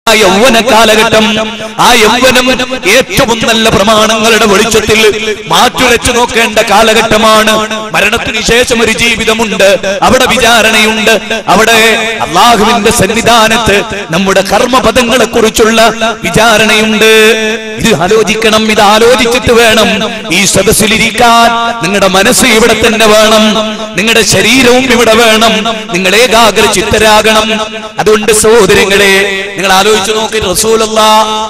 ആ യൗവന കാലഘട്ടം ആ യൗവനം ഏറ്റവും നല്ല പ്രമാണങ്ങളുടെ വെളിച്ചത്തിൽ മാറ്റുരച്ചു നോക്കേണ്ട കാലഘട്ടമാണ് മരണത്തിന് ശേഷം ഒരു ജീവിതമുണ്ട് അവിടെ വിചാരണയുണ്ട് അവിടെ അള്ളാഹുവിന്റെ സന്നിധാനത്ത് നമ്മുടെ കർമ്മപദങ്ങളെ കുറിച്ചുള്ള വിചാരണയുണ്ട് ഇത് ആലോചിക്കണം ഇത് ആലോചിച്ചിട്ട് വേണം ഈ സദസ്സിലിരിക്കാൻ നിങ്ങളുടെ മനസ്സ് ഇവിടെ തന്നെ വേണം നിങ്ങളുടെ ശരീരവും ഇവിടെ വേണം നിങ്ങൾ ഏകാഗ്ര ചിത്തരാകണം അതുകൊണ്ട് സഹോദരങ്ങളെ നിങ്ങൾ ആലോചിച്ചു നോക്കി റസൂലുള്ള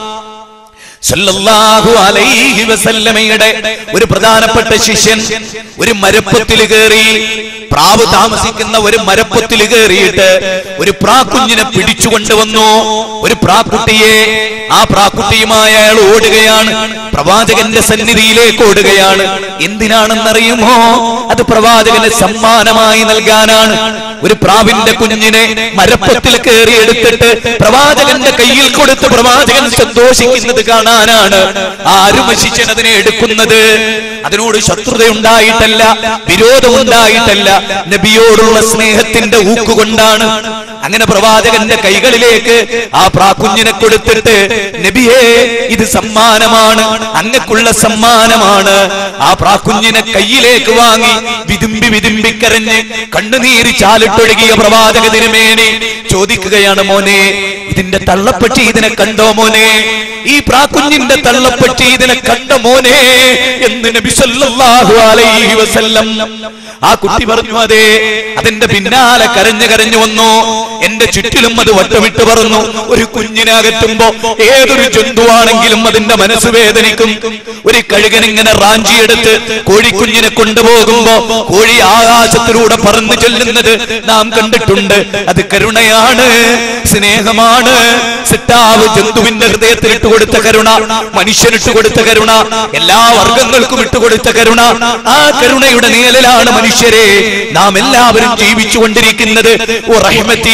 സല്ലല്ലാഹു അലൈഹി വസല്ലമയുടെ ഒരു പ്രധാനപ്പെട്ട ശിഷ്യൻ ഒരു മരപ്പത്തിൽ കയറി പ്രാവ് താമസിക്കുന്ന ഒരു മരപ്പത്തിൽ കയറിയിട്ട് ഒരു പ്രാക്കുഞ്ഞിനെ പിടിച്ചുകൊണ്ടുവന്നു ഒരു പ്രാക്കുട്ടിയെ ആ പ്രാക്കുട്ടിയുമായി അയാൾ ഓടുകയാണ് പ്രവാചകന്റെ സന്നിധിയിലേക്ക് ഓടുകയാണ് എന്തിനാണെന്നറിയുമോ അത് പ്രവാചകന് സമ്മാനമായി നൽകാനാണ് ഒരു പ്രാവിന്റെ കുഞ്ഞിനെ മരപ്പത്തിൽ കയറി എടുത്തിട്ട് പ്രവാചകന്റെ കയ്യിൽ കൊടുത്ത് പ്രവാചകൻ സന്തോഷിക്കുന്നത് കാണാനാണ് ആരും ശിഷ്യൻ അതിനെ എടുക്കുന്നത് അതിനോട് ശത്രുതയുണ്ടായിട്ടല്ല വിരോധമുണ്ടായിട്ടല്ല നബിയോടുള്ള സ്നേഹത്തിന്റെ ഊക്കുകൊണ്ടാണ് അങ്ങനെ പ്രവാചകന്റെ കൈകളിലേക്ക് ആ പ്രാക്കുഞ്ഞിനെ കൊടുത്തിട്ട് നബിയെ ഇത് സമ്മാനമാണ് അങ്ങക്കുള്ള സമ്മാനമാണ് ആ പ്രാക്കുഞ്ഞിനെ കയ്യിലേക്ക് വാങ്ങി വിതുമ്പി വിതുമ്പി കരഞ്ഞ് കണ്ണുനീര് ചാലിട്ടൊഴുകിയ പ്രവാചക തിരുമേനി ചോദിക്കുകയാണ് മോനെ ഇതിന്റെ തള്ളപ്പട്ടി ഇതിനെ കണ്ടോ മോനെ ഈ പ്രാക്കുഞ്ഞിന്റെ തള്ളപ്പട്ടി ഇതിനെ കണ്ട മോനെ എന്ന് നബി സല്ലല്ലാഹു അലൈഹി വസല്ലം ആ കുട്ടി പറഞ്ഞു അതെ അതിന്റെ പിന്നാലെ കരഞ്ഞു കരഞ്ഞു വന്നു എന്റെ ചുറ്റിലും അത് വട്ടമിട്ട് പറഞ്ഞു ഒരു കുഞ്ഞിനെ അകറ്റുമ്പോ ഏതൊരു ജന്തുവാണെങ്കിലും അതിന്റെ മനസ്സ് വേദനിക്കും ഒരു കഴുകനിങ്ങനെ റാഞ്ചിയെടുത്ത് കോഴിക്കുഞ്ഞിനെ കൊണ്ടുപോകുമ്പോ കോഴി ആകാശത്തിലൂടെ പറന്നു ചെല്ലുന്നത് നാം കണ്ടിട്ടുണ്ട് അത് കരുണയാണ് സ്നേഹമാണ് സിട്ടാവ് ജന്തുവിന്റെ ഹൃദയത്തിൽ ഇട്ടുകൊടുത്ത കരുണ മനുഷ്യനിട്ട് കൊടുത്ത കരുണ എല്ലാ വർഗങ്ങൾക്കും ഇട്ടുകൊടുത്ത കരുണ ആ കരുണയുടെ നിഴലിലാണ് മനുഷ്യരെ നാം എല്ലാവരും ജീവിച്ചുകൊണ്ടിരിക്കുന്നത് ഓ റഹ്മത്തീ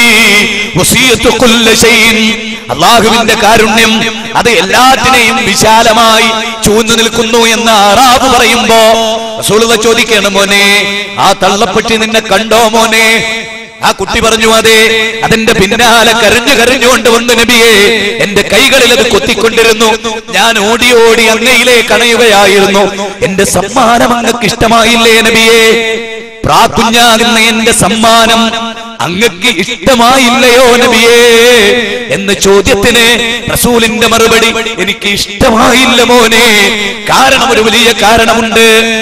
വസീയത്തു കുല്ല ശൈഇൻ. അള്ളാഹുവിന്റെ കാരുണ്യം അത് എല്ലാറ്റിനെയും വിശാലമായി ചൂന്നു നിൽക്കുന്നു എന്ന് ആറാബ് പറയുമ്പോ റസൂലുള്ളാ ചോദിക്കണം മോനെ ആ തള്ളപ്പെട്ടി നിന്നെ കണ്ടോ മോനെ ആ കുട്ടി പറഞ്ഞു അതെ അതിന്റെ പിന്നാലെ കരഞ്ഞു കരഞ്ഞുകൊണ്ട് വന്നു നബിയെ എന്റെ കൈകളിൽ അത് കൊത്തിക്കൊണ്ടിരുന്നു ഞാൻ ഓടി ഓടി അങ്ങയിലേക്ക് അണയുകയായിരുന്നു എന്റെ സമ്മാനം അങ്ങക്ക് ഇഷ്ടമായില്ലേ നബിയെ പ്രാക്കുഞ്ഞാകുന്ന എന്റെ സമ്മാനം അങ്ങക്ക് ഇഷ്ടമായില്ലയോ നബിയേ എന്ന ചോദ്യത്തിന് റസൂലിന്റെ മറുപടി എനിക്ക് ഇഷ്ടമായില്ല മോനെ കാരണം ഒരു വലിയ കാരണമുണ്ട്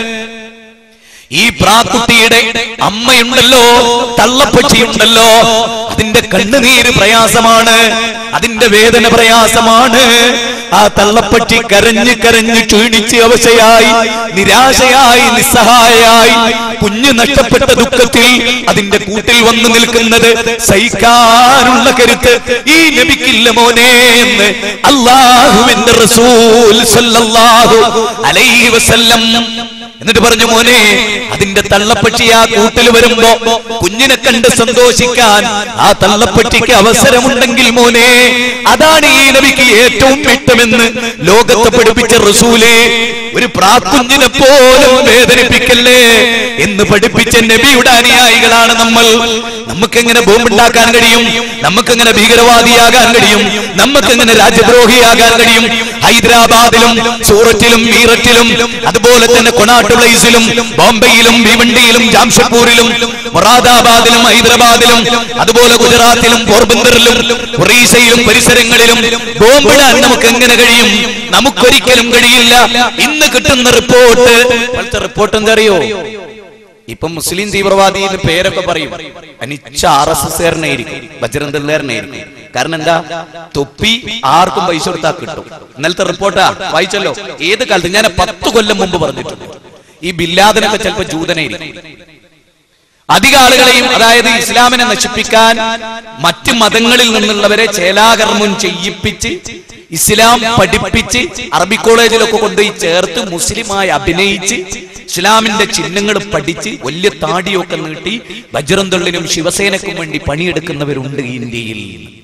ഈ പ്രാക്കുട്ടിയുടെ അമ്മയുണ്ടല്ലോ തള്ളപ്പക്ഷിയുണ്ടല്ലോ അതിന്റെ കണ്ണുനീര് പ്രയാസമാണ് അതിന്റെ വേദന പ്രയാസമാണ് ആ തള്ളപ്പക്ഷി കരഞ്ഞ് കരഞ്ഞ് ക്ഷീണിച്ച് അവശയായി നിരാശയായി നിസ്സഹായയായി കുഞ്ഞ് നഷ്ടപ്പെട്ട ദുഃഖത്തിൽ അതിന്റെ കൂട്ടിൽ വന്നു നിൽക്കുന്നത് സഹിക്കാനുള്ള കരുത്ത് ഈ നബിക്കില്ല മോനെ എന്ന് അള്ളാഹുവിന്റെ റസൂൽ സല്ലല്ലാഹു അലൈഹി വസല്ലം എന്നിട്ട് പറഞ്ഞു മോനെ അതിന്റെ തള്ളപ്പക്ഷി ആ കൂട്ടിൽ വരുമ്പോ കുഞ്ഞിനെ കണ്ട് സന്തോഷിക്കാൻ ആ തള്ളപ്പട്ടിക്ക് അവസരമുണ്ടെങ്കിൽ മോനെ അതാണ് ഈ നബിക്ക് ഏറ്റവും ഇഷ്ടമെന്ന് ലോകത്തെ പഠിപ്പിച്ച റസൂല് ഒരു പ്രാക്കുഞ്ഞിനെ പോലും വേദനിപ്പിക്കല്ലേ എന്ന് പഠിപ്പിച്ച നബിയുടെ അനുയായികളാണ് നമ്മൾ നമുക്കെങ്ങനെ ബോംബുണ്ടാക്കാൻ കഴിയും നമുക്കെങ്ങനെ ഭീകരവാദിയാകാൻ കഴിയും നമുക്കെങ്ങനെ രാജ്യദ്രോഹിയാകാൻ കഴിയും ഹൈദരാബാദിലും സൂററ്റിലും മീററ്റിലും അതുപോലെ തന്നെ കൊണാട്ടുപ്ലേസിലും ബോംബെയിലും ഭീവണ്ടിയിലും ജാംഷഡ്പൂരിലും മൊറാദാബാദിലും ഹൈദരാബാദിലും അതുപോലെ ഗുജറാത്തിലും പോർബന്തറിലും ഒറീസയിലും പരിസരങ്ങളിലും ബോംബിടാൻ നമുക്ക് എങ്ങനെ കഴിയും നമുക്കൊരിക്കലും കഴിയില്ല ഇന്ന് കിട്ടുന്ന റിപ്പോർട്ട് ഇപ്പോഴത്തെ റിപ്പോർട്ട് എന്താ അറിയോ ഇപ്പൊ മുസ്ലിം തീവ്രവാദി എന്ന് പേരൊക്കെ പറയും അനിച്ച ആർ എസ് എസ് കാരനായിരിക്കും ബജറന്തല്ലാരനായിരിക്കും കാരണം എന്താ തൊപ്പി ആർക്കും പൈസ കൊടുത്താൽ കിട്ടും ഇന്നലത്തെ റിപ്പോർട്ടാ വായിച്ചല്ലോ ഏത് കാലത്ത് ഞാൻ പത്ത് കൊല്ലം മുമ്പ് പറഞ്ഞിട്ടുണ്ട് ഈ ബില്ലാദനൊക്കെ ചിലപ്പോ ജൂതനായിരിക്കും അധിക ആളുകളെയും അതായത് ഇസ്ലാമിനെ നശിപ്പിക്കാൻ മറ്റ് മതങ്ങളിൽ നിന്നുള്ളവരെ ചേലാകർമ്മം ചെയ്യിപ്പിച്ച് ഇസ്ലാം പഠിപ്പിച്ച് അറബി കോളേജിലൊക്കെ കൊണ്ടുപോയി ചേർത്ത് മുസ്ലിമായി അഭിനയിച്ച് ഇസ്ലാമിന്റെ ചിഹ്നങ്ങൾ പഠിച്ച് വലിയ താടിയൊക്കെ നീട്ടി വജ്രന്തള്ളിനും ശിവസേനക്കും വേണ്ടി പണിയെടുക്കുന്നവരുണ്ട് ഇന്ത്യയിൽ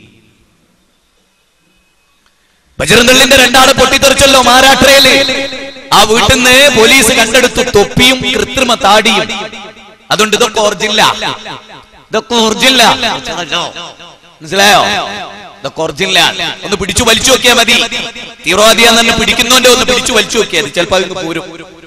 ബജറന്തള്ളിന്റെ രണ്ടാള് പൊട്ടിത്തെറിച്ചല്ലോ മാരാട്രയില് ആ വീട്ടിൽ നിന്ന് പോലീസ് കണ്ടെടുത്തു തൊപ്പിയും കൃത്രിമ താടിയും അതുകൊണ്ട് ഇതൊക്കെ ഒറിജിനല ഇതൊക്കെ ഒറിജിനല മനസ്സിലായോ ഇതൊക്കെ ഒറിജിനലാണ് ഒന്ന് പിടിച്ചു വലിച്ചു നോക്കിയാൽ മതി തീവ്രവാദിയാന്ന് തന്നെ പിടിക്കുന്നോന്റെ ഒന്ന് പിടിച്ചു വലിച്ചു നോക്കിയാൽ മതി ചിലപ്പോൾ അതിന് പോരും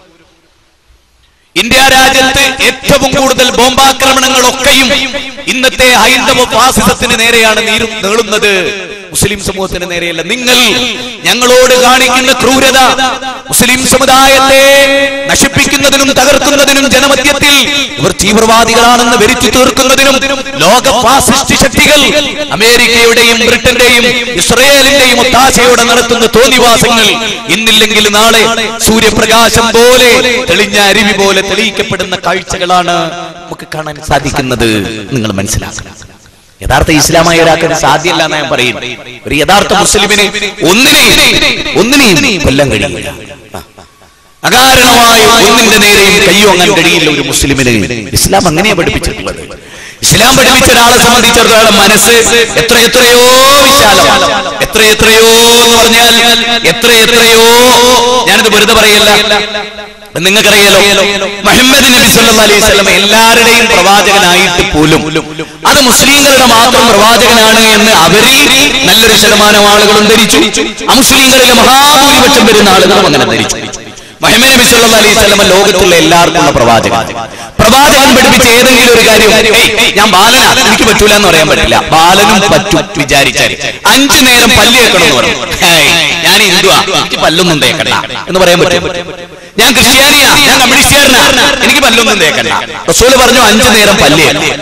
ഇന്ത്യ രാജ്യത്ത് ഏറ്റവും കൂടുതൽ ബോംബാക്രമണങ്ങളൊക്കെയും ഇന്നത്തെ ഹൈന്ദവ ഫാസിസത്തിന് നേരെയാണ് നീരു നീളുന്നത് മുസ്ലിം സമൂഹത്തിന് നേരെയല്ല നിങ്ങൾ ഞങ്ങളോട് കാണിക്കുന്ന ക്രൂരത മുസ്ലിം സമുദായത്തെ നശിപ്പിക്കുന്നതിനും തകർക്കുന്നതിനും ജനമധ്യത്തിൽ ഇവർ തീവ്രവാദികളാണെന്ന് വരുത്തി തീർക്കുന്നതിനും ലോക ഫാസിസ്റ്റ് ശക്തികൾ അമേരിക്കയുടെയും ബ്രിട്ടന്റെയും ഇസ്രയേലിന്റെയും ഒത്താശയോടെ നടത്തുന്ന തോന്നിവാസങ്ങൾ ഇന്നില്ലെങ്കിൽ നാളെ സൂര്യപ്രകാശം പോലെ തെളിഞ്ഞ അരുവി പോലെ തെളിയിക്കപ്പെടുന്ന കാഴ്ചകളാണ് നമുക്ക് കാണാൻ സാധിക്കുന്നത് നിങ്ങൾ മനസ്സിലാക്കണം യഥാർത്ഥ ഇസ്ലാമായ ഒരാൾക്ക് സാധ്യമല്ല എന്ന് ഞാൻ പറയും ഒരു യഥാർത്ഥ മുസ്ലിമിന് ഒന്നിനെയും ഒന്നിനെയും കൊല്ലാൻ കഴിയില്ല ആ. അകാരണമായ ഒന്നിന്റെ നേരെയും കയ്യോങ്ങാൻ കഴിയില്ല ഒരു മുസ്ലിമിന് ഇസ്ലാം അങ്ങനെയാ പഠിപ്പിച്ചിട്ടുള്ളത് ഇസ്ലാം പഠിപ്പിച്ച ഒരാളെ സംബന്ധിച്ചിടത്തോളം മനസ്സ് എത്ര എത്രയോ വിശാലമാണ് എത്ര എത്രയോ എന്ന് പറഞ്ഞാൽ എത്ര എത്രയോ ഞാനിത് വെറുതെ പറയല്ല നിങ്ങൾക്കറിയാലോ മുഹമ്മദ് നബി സല്ലല്ലാഹു അലൈഹി വസല്ലം എല്ലാവരുടെയും പ്രവാചകനായിട്ട് പോലും അത് മുസ്ലിങ്ങളുടെ മാത്രം പ്രവാചകനാണ് എന്ന് അവരിൽ നല്ലൊരു ശതമാനം ആളുകളും ധരിച്ചു അമുസ്ലിങ്ങളിലെ മഹാഭൂരിപക്ഷം വരുന്ന ആളുകളും അങ്ങനെ ധരിച്ചു മുഹമ്മദ് നബി സല്ലല്ലാഹു അലൈഹി വസല്ലം ലോകത്തുള്ള എല്ലാവർക്കുള്ള പ്രവാചകൻ പ്രവാചകൻ പഠിപ്പിച്ച ഏതെങ്കിലും ഒരു കാര്യം "ഏയ്, ഞാൻ ബാലനാ എനിക്ക് പറ്റൂല എന്ന് പറയാൻ പറ്റില്ല ബാലനും പറ്റും വിചാരിച്ചാൽ അഞ്ചു നേരം പല്ല് കേൾക്കണം എന്ന് പറയും "ഹേയ്, ഞാൻ ഹിന്ദുവാ എനിക്ക് പല്ലൊന്നും തേക്കണ്ട എന്ന് പറയാൻ പറ്റും ഞാൻ ക്രിസ്ത്യാനിയാ ഞാൻ കമ്മ്യൂണിസ്റ്റുകാരനാ എനിക്ക് പല്ലൊന്നും തേക്കണ്ട റസൂല് പറഞ്ഞു അഞ്ചു നേരം പല്ല് കേൾക്കണം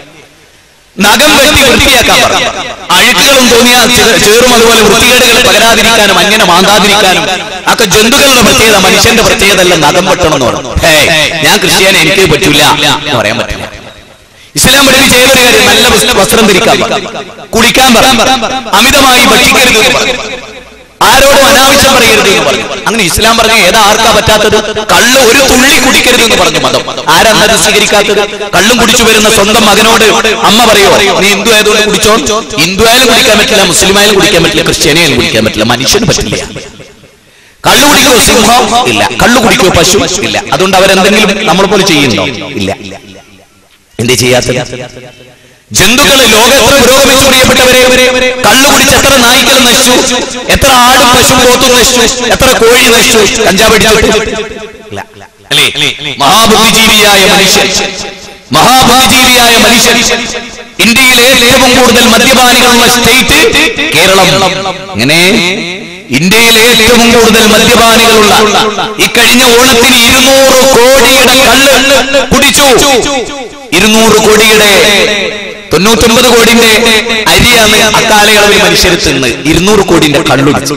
നഖം വെട്ടി വൃത്തിയാക്കാൻ പറഞ്ഞു അഴുക്കുകളും തോന്നിയ ചേറും അതുപോലെ വൃത്തികേടുകൾ പകരാതിരിക്കാനും അങ്ങനെ മാന്താതിരിക്കാനും ഒക്കെ ജന്തുക്കളുടെ പ്രത്യേകത മനുഷ്യന്റെ പ്രത്യേകത അല്ല നഖം വെട്ടണം എന്ന് പറഞ്ഞു ഹേ ഞാൻ ക്രിസ്ത്യാനി എനിക്ക് പറ്റൂല എന്ന് പറയാൻ പറ്റില്ല ഇസ്ലാം പഠിപ്പിച്ച ഏതൊരു കാര്യം നല്ല വസ്ത്ര- വസ്ത്രം ധരിക്കാൻ പറഞ്ഞു കുളിക്കാൻ പറഞ്ഞു അമിതമായി ഭക്ഷിക്കരുത് എന്ന് പറഞ്ഞു ആരോടും അനാവശ്യം പറയരുത് എന്ന് പറഞ്ഞു അങ്ങനെ ഇസ്ലാം പറഞ്ഞു ഏതാ ആർക്കാ പറ്റാത്തത് കള്ള് ഒരു തുള്ളി കുടിക്കരുത് എന്ന് പറഞ്ഞു മതം ആരാന്നത് സ്വീകരിക്കാത്തത് കള്ളും കുടിച്ചു വരുന്ന സ്വന്തം മകനോട് അമ്മ പറയോ നീ ഹിന്ദു ആയതുകൊണ്ട് കുടിച്ചോ ഹിന്ദു ആയാലും കുടിക്കാൻ പറ്റില്ല മുസ്ലിം ആയാലും കുടിക്കാൻ പറ്റില്ല ക്രിസ്ത്യാനിയായാലും കുടിക്കാൻ പറ്റില്ല മനുഷ്യന് പറ്റില്ല കള്ളു കുടിക്കോ സിംഹം ഇല്ല കള്ളു കുടിക്കോ പശു ഇല്ല അതുകൊണ്ട് അവരെന്തെങ്കിലും നമ്മളെ പോലെ ചെയ്യുന്നുണ്ടോ ഇല്ല എന്തേ ചെയ്യാത്തത് ജന്തുക്കൾ ലോകം എത്ര പുരോഗമിച്ചു പ്രിയപ്പെട്ടവരെ കള്ളു കുടിച്ച് എത്ര നായ്ക്കൾ നശിച്ചു എത്ര ആടും പശുവും പോത്തും നശിച്ചു എത്ര കോഴി നശിച്ചു കഞ്ചാവ് അടിച്ചിട്ട് ഇല്ല. അല്ലേ മഹാബുദ്ധിജീവിയായ മനുഷ്യൻ മഹാബുദ്ധിജീവിയായ മനുഷ്യൻ ഇന്ത്യയിലെ ഏറ്റവും കൂടുതൽ മദ്യപാനികളുള്ള സ്റ്റേറ്റ് കേരളം ഇങ്ങനെ ഇന്ത്യയിലെ ഏറ്റവും കൂടുതൽ മദ്യപാനികളുള്ള ഇക്കഴിഞ്ഞ ഓണത്തിന് ഇരുന്നൂറ് കോടിയുടെ കള്ള് കുടിച്ചു ഇരുന്നൂറ് കോടിയുടെ തൊണ്ണൂറ്റൊമ്പത് കോടിന്റെ അരിയാണ് അക്കാലയളവിൽ മനുഷ്യർ തിന്ന് ഇരുന്നൂറ് കോടിന്റെ കള്ളുടിച്ചു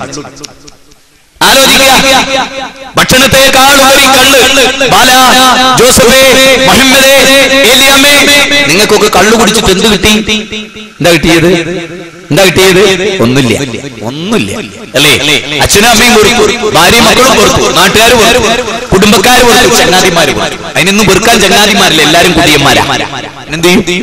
ആലോചിക്കുക ഭക്ഷണത്തെക്കാൾ ഉപരി കള്ള് ബാല ജോസഫേ മുഹമ്മദേ ഏലിയാമ്മേ നിങ്ങൾക്കൊക്കെ കള്ളു കുടിച്ചിട്ട് എന്ത് കിട്ടി എന്താ കിട്ടിയത് എന്താ കിട്ടിയത് ഒന്നുമില്ല ഒന്നുമില്ല അല്ലേ അച്ഛനും അമ്മയും കൊടുത്തു ഭാര്യയും മക്കളും കൊടുത്തു നാട്ടുകാർ കൊടുത്തു കുടുംബക്കാർ കൊടുത്തു ചങ്ങാതിമാര് കൊടുത്തു അതിനൊന്നും വെറുക്കാൻ ചങ്ങാതിമാരില്ല എല്ലാരും കുടിയന്മാരാ എന്ത് ചെയ്യും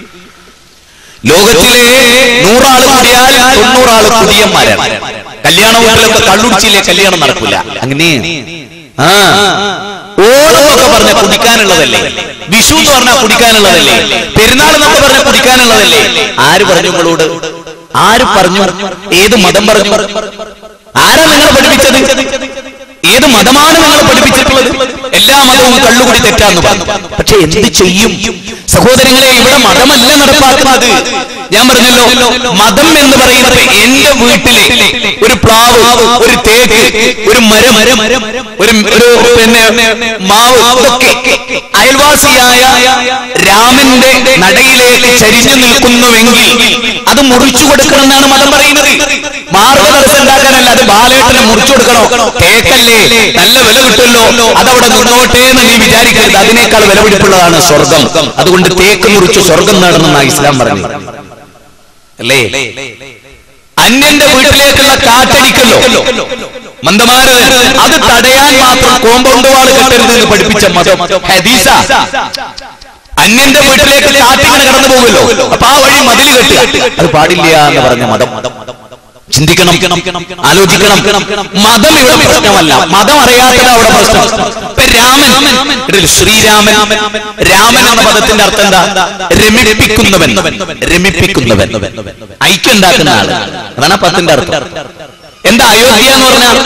ലോകത്തിലെ നൂറാള് കൂടിയാൽ തൊണ്ണൂറാള് കുടിയന്മാരാണ് കല്യാണ വീട്ടിലൊക്കെ കള്ളുടിച്ചില്ലേ കല്യാണം നടക്കില്ല അങ്ങനെ ആ ഓണം എന്നൊക്കെ പറഞ്ഞ കുടിക്കാനുള്ളതല്ലേ വിഷു എന്ന് പറഞ്ഞാൽ കുടിക്കാനുള്ളതല്ലേ പെരുന്നാൾ എന്നൊക്കെ പറഞ്ഞ കുടിക്കാനുള്ളതല്ലേ ആര് പറഞ്ഞു നിങ്ങളോട് ആര് പറഞ്ഞു ഏത് മതം പറഞ്ഞു ആരാ നിങ്ങൾ പഠിപ്പിച്ചത് ഏത് മതമാണ് നിങ്ങൾ പഠിപ്പിച്ചിട്ടുള്ളത് എല്ലാ മതവും കള്ളുകുടി തെറ്റാന്ന് പറഞ്ഞു പക്ഷെ എന്ത് ചെയ്യും സഹോദരങ്ങളെ ഇവിടെ മതമല്ല നടപ്പാക്കുന്നത് ഞാൻ പറഞ്ഞല്ലോ മതം എന്ന് പറയുന്നത് എന്റെ വീട്ടിലെ ഒരു പ്ലാവ് ഒരു തേക്ക് ഒരു മരം ഒരു ഒരു പിന്നെ മാവ് ഇതൊക്കെ അയൽവാസിയായ രാമന്റെ നടയിലേക്ക് ചരിഞ്ഞു നിൽക്കുന്നുവെങ്കിൽ അത് മുറിച്ചു കൊടുക്കണം എന്നാണ് മതം പറയുന്നത് മാർഗദർശനം ഉണ്ടാക്കാനല്ല അത് ബാലേട്ടനെ മുറിച്ചു കൊടുക്കണോ തേക്കല്ലേ നല്ല വില കിട്ടുമല്ലോ അതവിടെ നിന്നോട്ടെ എന്ന് നീ വിചാരിക്കരുത് അതിനേക്കാൾ വില പിടിപ്പുള്ളതാണ് സ്വർഗം അതുകൊണ്ട് തേക്ക് മുറിച്ച് സ്വർഗം നേടണമെന്നാണ് ഇസ്ലാം പറഞ്ഞു അല്ലേ അന്യന്റെ വീട്ടിലേക്കുള്ള കാറ്റടിക്കല്ലോ മന്ദമാരത് അത് തടയാൻ മാത്രം കോമ്പൗണ്ട് വാൾ കെട്ടരുത് എന്ന് പഠിപ്പിച്ച മതം ഹദീസ അന്യന്റെ വീട്ടിലേക്ക് കാറ്റിങ്ങനെ കടന്നു പോകുമല്ലോ അപ്പൊ ആ വഴി മതിൽ കെട്ടുക അത് പാടില്ല എന്ന് പറഞ്ഞ മതം ചിന്തിക്കണം ആലോചിക്കണം മതം ഇവിടെ പ്രശ്നമല്ല മതം അറിയാത്തത് അവിടെ പ്രശ്നം ഇപ്പൊ രാമൻ കേട്ടില്ലേ? ശ്രീരാമൻ രാമൻ എന്ന പദത്തിന്റെ അർത്ഥം എന്താ രമിപ്പിക്കുന്നവൻ രമിപ്പിക്കുന്നവൻ ഐക്യം ഉണ്ടാക്കുന്ന ആള് അതാണ് ആ പദത്തിന്റെ അർത്ഥം എന്താ അയോധ്യ എന്ന് പറഞ്ഞാൽ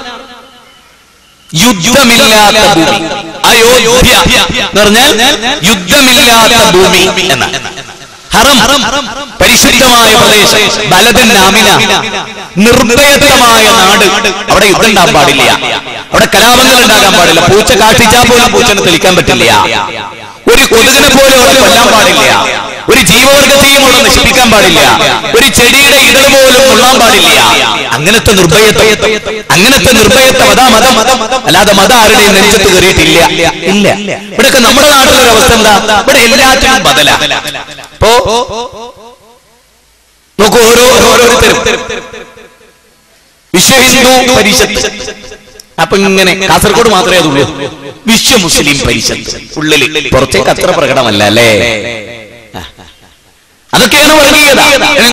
യുദ്ധമില്ലാത്ത ഭൂമി അയോധ്യ എന്ന് പറഞ്ഞാൽ യുദ്ധമില്ലാത്ത ഭൂമി എന്ന ഹറം പരിശുദ്ധമായ പ്രദേശം ബലതൻ നാമിന നിർഭയത്വമായ നാട് അവിടെ യുദ്ധം ഉണ്ടാകാൻ പാടില്ല അവിടെ കലാപങ്ങൾ ഉണ്ടാകാൻ പാടില്ല പൂച്ച കാട്ടിച്ചാൽ പോലും പൂച്ചനെ തെളിക്കാൻ പറ്റില്ല ഒരു കൊതുകിനെ പോലും അവിടെ കൊല്ലാൻ പാടില്ല ഒരു ജീവവർഗത്തെയും അവിടെ നശിപ്പിക്കാൻ പാടില്ല ഒരു ചെടിയുടെ ഇതൾ പോലും കൊള്ളാൻ പാടില്ല അങ്ങനത്തെ നിർഭയത്വം അങ്ങനത്തെ നിർഭയത്വം അതാ മതം അല്ലാതെ മതം ആരുടെയും നെഞ്ചത്ത് കയറിയിട്ടില്ല ഇല്ല ഇവിടെയൊക്കെ നമ്മുടെ നാട്ടിലൊരു അവസ്ഥ എന്താ ഇവിടെ എല്ലാത്തിനും ബദല ഇപ്പോ നോക്കൂ ഓരോ ഓരോരുത്തരും വിശ്വ ഹിന്ദു പരിഷത്ത് അപ്പൊ ഇങ്ങനെ കാസർഗോഡ് മാത്രമേ അതുള്ളൂ വിശ്വ മുസ്ലിം പരിഷത്ത് ഉള്ളിൽ പുറത്തേക്ക് അത്ര പ്രകടമല്ല അല്ലേ അതൊക്കെയാണ് വർഗീയത